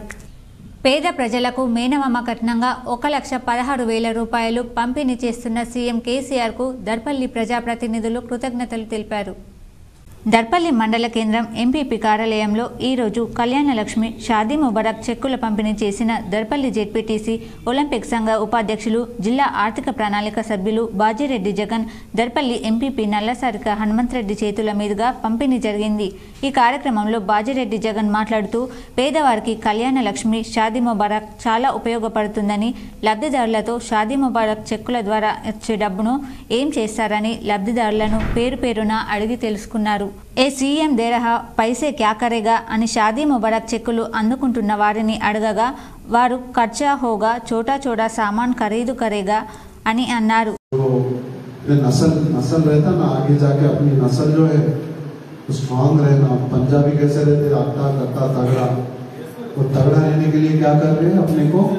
పేద ప్రజలకు మేనమామ కట్నంగా ఒక లక్ష పదహారు వేల రూపాయలు పంపిణీ చేస్తున్న సీఎం కేసీఆర్కు దర్పల్లి ప్రజాప్రతినిధులు కృతజ్ఞతలు తెలిపారు దర్పల్లి మండల కేంద్రం ఎంపీపీ కార్యాలయంలో ఈరోజు కళ్యాణలక్ష్మి షాదీ ముబారక్ చెక్కుల పంపిణీ చేసిన దర్పల్లి జెడ్పీటీసీ ఒలింపిక్ సంఘ ఉపాధ్యక్షులు జిల్లా ఆర్థిక ప్రణాళిక సభ్యులు బాజిరెడ్డి జగన్ దర్పల్లి ఎంపీపీ నల్లసారిక హనుమంతరెడ్డి చేతుల మీదుగా పంపిణీ జరిగింది ఈ కార్యక్రమంలో బాజిరెడ్డి జగన్ మాట్లాడుతూ పేదవారికి కళ్యాణలక్ష్మి షాదీ ముబారక్ చాలా ఉపయోగపడుతుందని లబ్ధిదారులతో షాదీ ముబారక్ చెక్కుల ద్వారా వచ్చే డబ్బును ఏం చేస్తారని లబ్ధిదారులను పేరు పేరున అడిగి తెలుసుకున్నారు ఏ సీఎం దేరహా పైసే క్యాకరేగా అని షాదీ ముబారక్ చెక్కులు అందుకుంటున్న వారిని అడగగా వారు ఖర్చా హోగా చోటా చోటా సామాన్ ఖరీదు కరేగా అని అన్నారు ये नस्ल नस्ल रहता ना आगे जाके अपनी नस्ल जो है वो स्ट्रांग रहना पंजाबी कैसे रहते आता करता तगड़ा वो तगड़ा रहने के लिए क्या कर रहे हैं अपने को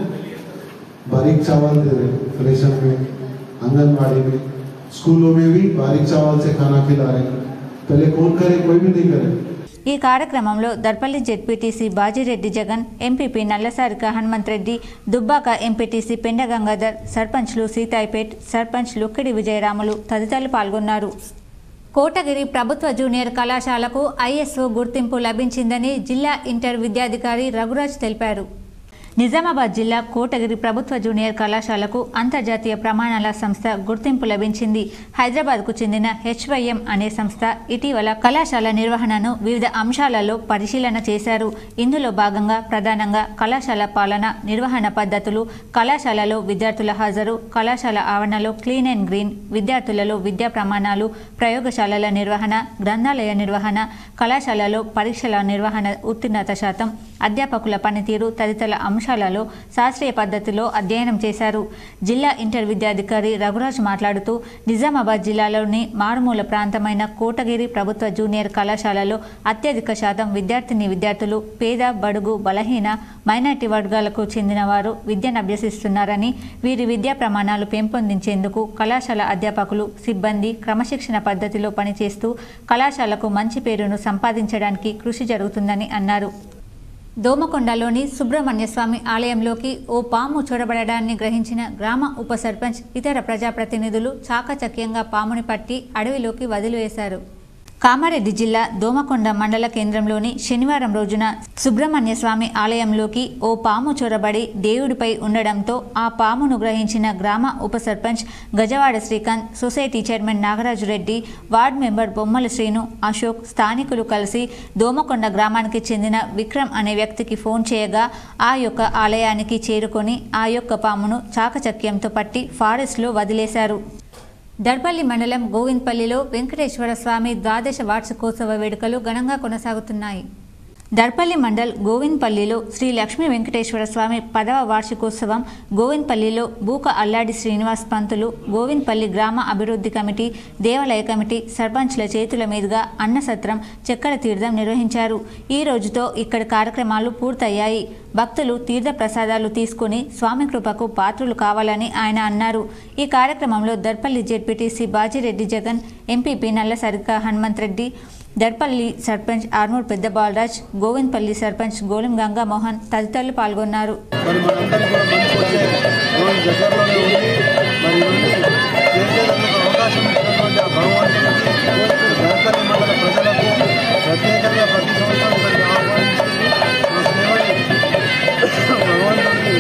बारीक चावल दे रहे हैं रेशन में आंगनबाड़ी में स्कूलों में भी बारीक चावल से खाना खिला रहे हैं पहले कौन करे कोई भी नहीं करे ఈ కార్యక్రమంలో Darpally ZPTC Bajireddy Jagan MPP Nallasarika Hanumanth Reddy Dubbaka MPTC Penda Gangadhar సర్పంచ్లు సీతాయిపేట్ సర్పంచ్ లుక్కిడి విజయరాములు తదితరులు పాల్గొన్నారు కోటగిరి ప్రభుత్వ జూనియర్ కళాశాలకు ఐఎస్ఓ గుర్తింపు లభించిందని జిల్లా ఇంటర్ విద్యాధికారి రఘురాజ్ తెలిపారు నిజామాబాద్ జిల్లా కోటగిరి ప్రభుత్వ జూనియర్ కళాశాలకు అంతర్జాతీయ ప్రమాణాల సంస్థ గుర్తింపు లభించింది హైదరాబాద్కు చెందిన హెచ్వైఎం అనే సంస్థ ఇటీవల కళాశాల నిర్వహణను వివిధ అంశాలలో పరిశీలన చేశారు ఇందులో భాగంగా ప్రధానంగా కళాశాల పాలన నిర్వహణ పద్ధతులు కళాశాలలో విద్యార్థుల హాజరు కళాశాల ఆవరణలో క్లీన్ అండ్ గ్రీన్ విద్యార్థులలో విద్యా ప్రమాణాలు ప్రయోగశాలల నిర్వహణ గ్రంథాలయ నిర్వహణ కళాశాలలో పరీక్షల నిర్వహణ ఉత్తీర్ణత శాతం అధ్యాపకుల పనితీరు తదితర అంశాలలో శాస్త్రీయ పద్ధతిలో అధ్యయనం చేశారు జిల్లా ఇంటర్ విద్యాధికారి రఘురాజ్ మాట్లాడుతూ నిజామాబాద్ జిల్లాలోని మారుమూల ప్రాంతమైన కోటగిరి ప్రభుత్వ జూనియర్ కళాశాలలో అత్యధిక శాతం విద్యార్థిని విద్యార్థులు పేద బడుగు బలహీన మైనార్టీ వర్గాలకు చెందిన వారు విద్యను అభ్యసిస్తున్నారని వీరి విద్యా ప్రమాణాలు పెంపొందించేందుకు కళాశాల అధ్యాపకులు సిబ్బంది క్రమశిక్షణ పద్ధతిలో పనిచేస్తూ కళాశాలకు మంచి పేరును సంపాదించడానికి కృషి జరుగుతుందని అన్నారు దోమకొండలోని సుబ్రహ్మణ్య స్వామి ఆలయంలోకి ఓ పాము చొరబడడాన్ని గ్రహించిన గ్రామ ఉప సర్పంచ్ ఇతర ప్రజాప్రతినిధులు చాకచక్యంగా పాముని పట్టి అడవిలోకి వదిలివేశారు కామారెడ్డి జిల్లా దోమకొండ మండల కేంద్రంలోని శనివారం రోజున సుబ్రహ్మణ్య స్వామి ఆలయంలోకి ఓ పాము చొరబడి దేవుడిపై ఉండడంతో ఆ పామును గ్రహించిన గ్రామ ఉప sarpanch Gajawada Srikanth society chairman Nagaraju Reddy ward member Bommala Srinu Ashok స్థానికులు కలిసి దోమకొండ గ్రామానికి చెందిన విక్రమ్ అనే వ్యక్తికి ఫోన్ చేయగా ఆ యొక్క ఆలయానికి చేరుకొని ఆ యొక్క పామును చాకచక్యంతో పట్టి ఫారెస్ట్లో వదిలేశారు దర్పల్లి మండలం గోవింద్పల్లిలో వెంకటేశ్వర స్వామి ద్వాదశ వార్షికోత్సవ వేడుకలు ఘనంగా కొనసాగుతున్నాయి దర్పల్లి మండల్ గోవింద్పల్లిలో శ్రీ లక్ష్మీ వెంకటేశ్వర స్వామి పదవ వార్షికోత్సవం గోవింద్పల్లిలో బూక అల్లాడి శ్రీనివాస్ పంతులు గోవింద్పల్లి గ్రామ అభివృద్ధి కమిటీ దేవాలయ కమిటీ సర్పంచ్ల చేతుల మీదుగా అన్నసత్రం చక్కెర తీర్థం నిర్వహించారు ఈ రోజుతో ఇక్కడ కార్యక్రమాలు పూర్తయ్యాయి భక్తులు తీర్థ ప్రసాదాలు తీసుకుని స్వామి కృపకు పాత్రులు కావాలని ఆయన అన్నారు ఈ కార్యక్రమంలో దర్పల్లి జెడ్పీటీసీ బాజిరెడ్డి జగన్ ఎంపీపీ నల్లసరిక హనుమంత్ రెడ్డి దర్పల్లి సర్పంచ్ ఆర్మూర్ పెద్ద బాలరాజ్ గోవింద్పల్లి సర్పంచ్ గోలిం గంగామోహన్ తదితరులు పాల్గొన్నారు మరి మనందరికీ కూడా మంచి వచ్చే రోజు దగ్గరలోనే ఉంది మరి ఇవన్నీ చేసేందుకు అవకాశం ఇచ్చినటువంటి ఆ భగవంతునికి దళితని మండల ప్రజలకు ప్రత్యేకంగా ప్రతి సంవత్సరం ఇక్కడికి ఆహ్వానించింది మా సేవని భగవంతుడికి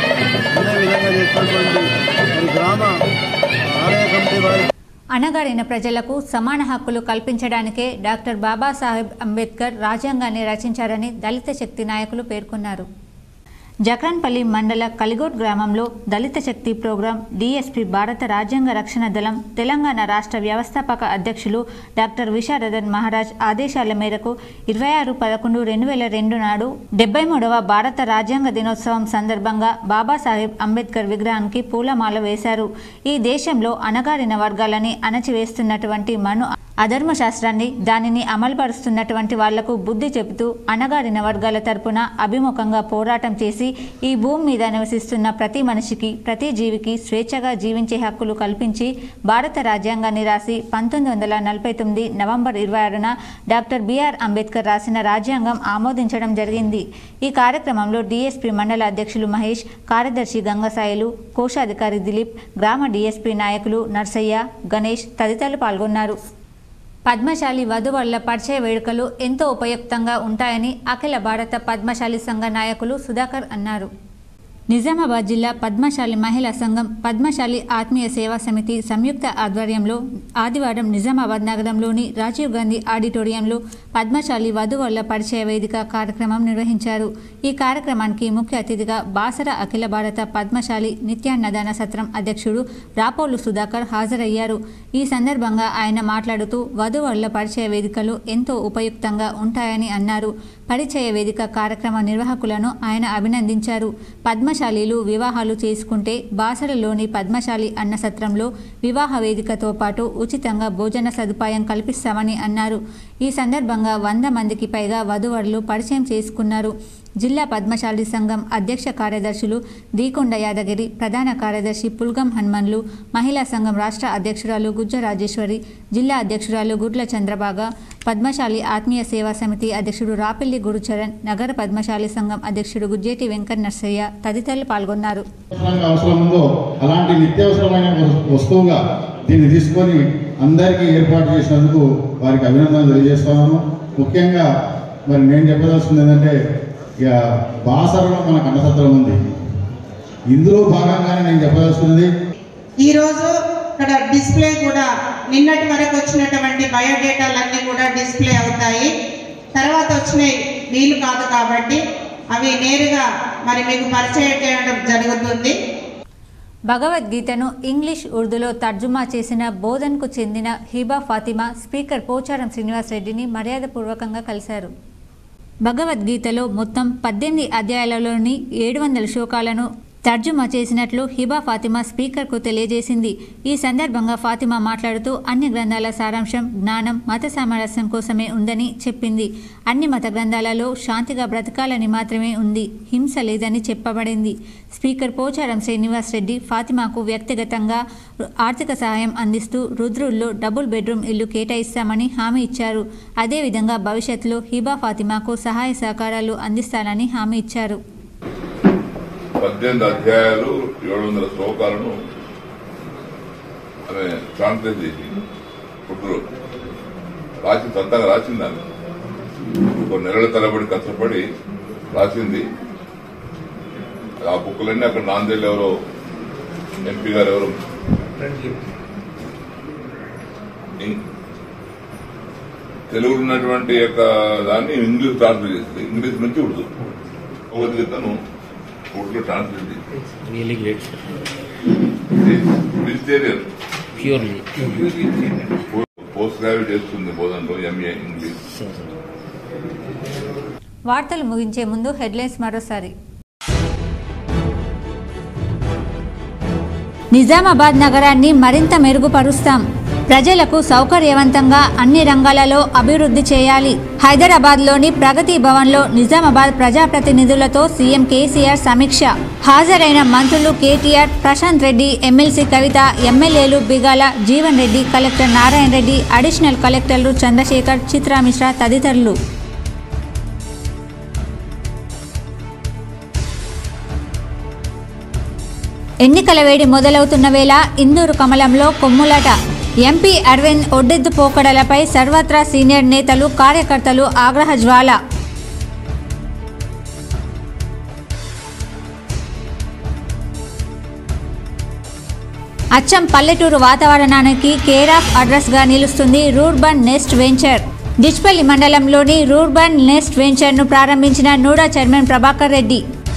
అదే విధంగా చేసినటువంటి మరి గ్రామ ఆలయ కమిటీ వారి అణగారిన ప్రజలకు సమాన హక్కులు కల్పించడానికే డాక్టర్ బాబాసాహెబ్ అంబేద్కర్ రాజ్యాంగాన్ని రచించారని దళిత శక్తి నాయకులు పేర్కొన్నారు జక్రాన్పల్లి మండల కలిగోట్ గ్రామంలో దళిత శక్తి ప్రోగ్రాం డీఎస్పీ భారత రాజ్యాంగ రక్షణ దళం తెలంగాణ రాష్ట్ర వ్యవస్థాపక అధ్యక్షులు డాక్టర్ విశారదన్ మహారాజ్ ఆదేశాల మేరకు ఇరవై ఆరు పదకొండు రెండు వేల రెండు నాడు డెబ్బై మూడవ భారత రాజ్యాంగ దినోత్సవం సందర్భంగా బాబాసాహెబ్ అంబేద్కర్ విగ్రహానికి పూలమాల వేశారు ఈ దేశంలో అణగారిన వర్గాలని అణచివేస్తున్నటువంటి మను అధర్మ శాస్త్రాన్ని దానిని అమలుపరుస్తున్నటువంటి వాళ్లకు బుద్ధి చెబుతూ అణగారిన వర్గాల తరపున అభిముఖంగా పోరాటం చేసి ఈ భూమి మీద నివసిస్తున్న ప్రతి మనిషికి ప్రతి జీవికి స్వేచ్ఛగా జీవించే హక్కులు కల్పించి భారత రాజ్యాంగాన్ని రాసి పంతొమ్మిది వందల నలభై తొమ్మిది నవంబర్ ఇరవై ఆరున డాక్టర్ బిఆర్ అంబేద్కర్ రాసిన రాజ్యాంగం ఆమోదించడం జరిగింది ఈ కార్యక్రమంలో డీఎస్పీ మండల అధ్యక్షులు మహేష్ కార్యదర్శి గంగసాయిలు కోశాధికారి దిలీప్ గ్రామ డీఎస్పీ నాయకులు నర్సయ్య గణేష్ తదితరులు పాల్గొన్నారు పద్మశాలి వధువరుల పరిచయ వేడుకలు ఎంతో ఉపయుక్తంగా ఉంటాయని అఖిల భారత పద్మశాలి సంఘ నాయకులు సుధాకర్ అన్నారు నిజామాబాద్ జిల్లా పద్మశాలి మహిళా సంఘం పద్మశాలి ఆత్మీయ సేవా సమితి సంయుక్త ఆధ్వర్యంలో ఆదివారం నిజామాబాద్ నగరంలోని రాజీవ్ గాంధీ ఆడిటోరియంలో పద్మశాలి వధువరుల పరిచయ వేదిక కార్యక్రమం నిర్వహించారు ఈ కార్యక్రమానికి ముఖ్య అతిథిగా బాసర అఖిల భారత పద్మశాలి నిత్యాన్నదాన సత్రం అధ్యక్షుడు రాపోలు సుధాకర్ హాజరయ్యారు ఈ సందర్భంగా ఆయన మాట్లాడుతూ వధువరుల పరిచయ వేదికలు ఎంతో ఉపయుక్తంగా ఉంటాయని అన్నారు పరిచయ వేదిక కార్యక్రమ నిర్వాహకులను ఆయన అభినందించారు పద్మశాలీలు వివాహాలు చేసుకుంటే బాసరలోని పద్మశాలి అన్న సత్రంలో వివాహ వేదికతో పాటు ఉచితంగా భోజన సదుపాయం కల్పిస్తామని అన్నారు ఈ సందర్భంగా వంద మందికి పైగా వధువరులు పరిచయం చేసుకున్నారు జిల్లా పద్మశాలి సంఘం అధ్యక్ష కార్యదర్శులు దీకొండ యాదగిరి ప్రధాన కార్యదర్శి పుల్గం హనుమన్లు మహిళా సంఘం రాష్ట్ర అధ్యక్షురాలు గుజ్జ రాజేశ్వరి జిల్లా అధ్యక్షురాలు గుడ్ల చంద్రబాగ పద్మశాలి ఆత్మీయ సేవా సమితి అధ్యక్షుడు రాపిల్లి గురుచరణ్ నగర పద్మశాలి సంఘం అధ్యక్షుడు గుజ్జేటి వెంకట నర్సయ్య తదితరులు పాల్గొన్నారు అవసరంగా అవసరం ఉందో అలాంటి నిత్యావసరమైన వస్- వస్తువుగా దీన్ని తీసుకొని అందరికీ ఏర్పాటు చేసినందుకు వారికి అభినందనలు తెలియజేస్తున్నాను ముఖ్యంగా మరి నేను చెప్పదలుచుకుంది ఏంటంటే ఇక బాసరలో మనకు అన్నసత్రం ఉంది ఇందులో భాగంగానే నేను చెప్పదలుచుకున్నది ఈరోజు ఇక్కడ డిస్ప్లే కూడా నిన్నటి వరకు వచ్చినటువంటి బయోడేటాలన్నీ కూడా డిస్ప్లే అవుతాయి తర్వాత వచ్చినాయి వీలు కాదు కాబట్టి అవి నేరుగా మరి మీకు పరిచయం చేయడం జరుగుతుంది భగవద్గీతను ఇంగ్లీష్ ఉర్దూలో తర్జుమా చేసిన బోధన్కు చెందిన హిబా ఫాతిమా స్పీకర్ పోచారం శ్రీనివాసరెడ్డిని మర్యాదపూర్వకంగా కలిశారు భగవద్గీతలో మొత్తం పద్దెనిమిది అధ్యాయాలలోని ఏడు వందల శ్లోకాలను తర్జుమా చేసినట్లు హిబా ఫాతిమా స్పీకర్కు తెలియజేసింది ఈ సందర్భంగా ఫాతిమా మాట్లాడుతూ అన్ని గ్రంథాల సారాంశం జ్ఞానం మత సామరస్యం కోసమే ఉందని చెప్పింది అన్ని మత గ్రంథాలలో శాంతిగా బ్రతకాలని మాత్రమే ఉంది హింస లేదని చెప్పబడింది స్పీకర్ పోచారం శ్రీనివాస్ రెడ్డి ఫాతిమాకు వ్యక్తిగతంగా ఆర్థిక సహాయం అందిస్తూ రుద్రుల్లో డబుల్ బెడ్రూమ్ ఇల్లు కేటాయిస్తామని హామీ ఇచ్చారు అదేవిధంగా భవిష్యత్తులో హిబా ఫాతిమాకు సహాయ సహకారాలు అందిస్తానని హామీ ఇచ్చారు పద్దెనిమిది అధ్యాయాలు ఏడు వందల శ్లోకాలను ఆమె ట్రాన్స్లేట్ చేసి ఉర్దూలో రాసి సొంతంగా రాసిందాన్ని కొన్ని నెలల తరబడి కష్టపడి రాసింది ఆ బుక్కులన్నీ అక్కడ నాందేళ్ళు ఎవరో ఎంపీ గారు ఎవరు ఇం- తెలుగులో ఉన్నటువంటి యొక్క దాన్ని ఇంగ్లీష్ ట్రాన్స్లేట్ చేసింది ఇంగ్లీష్ నుంచి ఉర్దూ భగవద్గీతను ఉర్దూ ట్రాన్స్లేట్ చేసింది really great vegetarian purely post graduate చేస్తుంది బోధనలో ఎంఏ ఇంగ్లీష్ వార్తలు ముగించే ముందు హెడ్లైన్స్ మరోసారి నిజామాబాద్ నగరాన్ని మరింత మెరుగుపరుస్తాం ప్రజలకు సౌకర్యవంతంగా అన్ని రంగాలలో అభివృద్ధి చేయాలి హైదరాబాద్లోని ప్రగతి భవన్లో నిజామాబాద్ ప్రజాప్రతినిధులతో సీఎం కేసీఆర్ సమీక్ష హాజరైన మంత్రులు కేటీఆర్ ప్రశాంత్ రెడ్డి ఎమ్మెల్సీ కవిత ఎమ్మెల్యేలు బిగాల జీవన్ రెడ్డి కలెక్టర్ నారాయణ రెడ్డి అడిషనల్ కలెక్టర్లు చంద్రశేఖర్ చిత్రా మిశ్రా తదితరులు ఎన్నికల వేడి మొదలవుతున్న వేళ ఇందూరు కమలంలో కొమ్ములాట ఎంపీ అరవింద్ ఒడ్డెద్దు పోకడలపై సర్వత్రా సీనియర్ నేతలు కార్యకర్తలు ఆగ్రహ జ్వాల అచ్చం పల్లెటూరు వాతావరణానికి కేర్ ఆఫ్ అడ్రస్గా నిలుస్తుంది రూర్బన్ నెస్ట్ వెంచర్ డిచ్పల్లి మండలంలోని రూర్బన్ నెస్ట్ వెంచర్ను ప్రారంభించిన నూడా చైర్మన్ ప్రభాకర్ రెడ్డి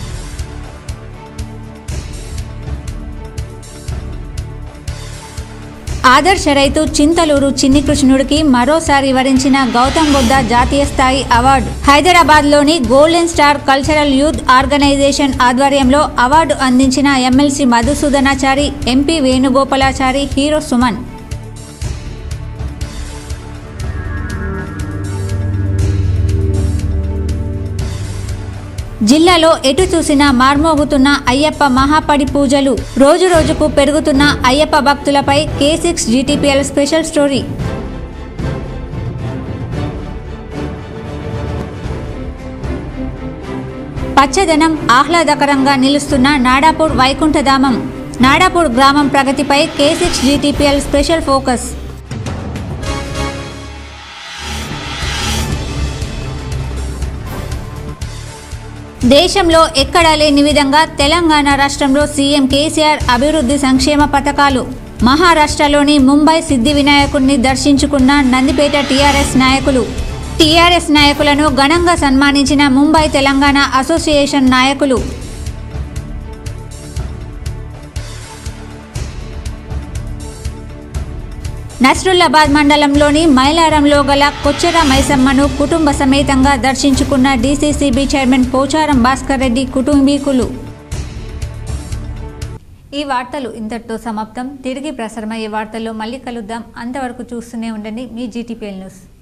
ఆదర్శ రైతు చింతలూరు చిన్ని కృష్ణుడికి మరోసారి వరించిన గౌతమ్ బుద్ధ జాతీయ స్థాయి అవార్డు హైదరాబాద్లోని golden star cultural youth organisation ఆధ్వర్యంలో అవార్డు అందించిన MLC Madhusudhanachari MP Venugopalachari hero Suman జిల్లాలో ఎటు చూసినా మార్మోగుతున్న అయ్యప్ప మహాపడి పూజలు రోజు రోజుకు పెరుగుతున్న అయ్యప్ప భక్తులపై K six GTPL special story పచ్చదనం ఆహ్లాదకరంగా నిలుస్తున్న నాడాపూర్ వైకుంఠధామం నాడాపూర్ గ్రామం ప్రగతిపై K six GTPL special focus దేశంలో ఎక్కడా లేని విధంగా తెలంగాణ రాష్ట్రంలో సీఎం కేసీఆర్ అభివృద్ధి సంక్షేమ పథకాలు మహారాష్ట్రలోని ముంబై సిద్ధి వినాయకుడిని దర్శించుకున్న నందిపేట టీఆర్ఎస్ నాయకులు టీఆర్ఎస్ నాయకులను ఘనంగా సన్మానించిన ముంబై తెలంగాణ అసోసియేషన్ నాయకులు నస్రుల్లాబాద్ మండలంలోని మైలారంలో గల కొచ్చెర మైసమ్మను కుటుంబ సమేతంగా దర్శించుకున్న డీసీసీబీ చైర్మన్ పోచారం భాస్కర్ రెడ్డి కుటుంబీకులు ఈ వార్తలు ఇంతటితో సమాప్తం తిరిగి ప్రసారమయ్యే వార్తల్లో మళ్ళీ కలుద్దాం అంతవరకు చూస్తూనే ఉండండి మీ జీటీపీఎల్ న్యూస్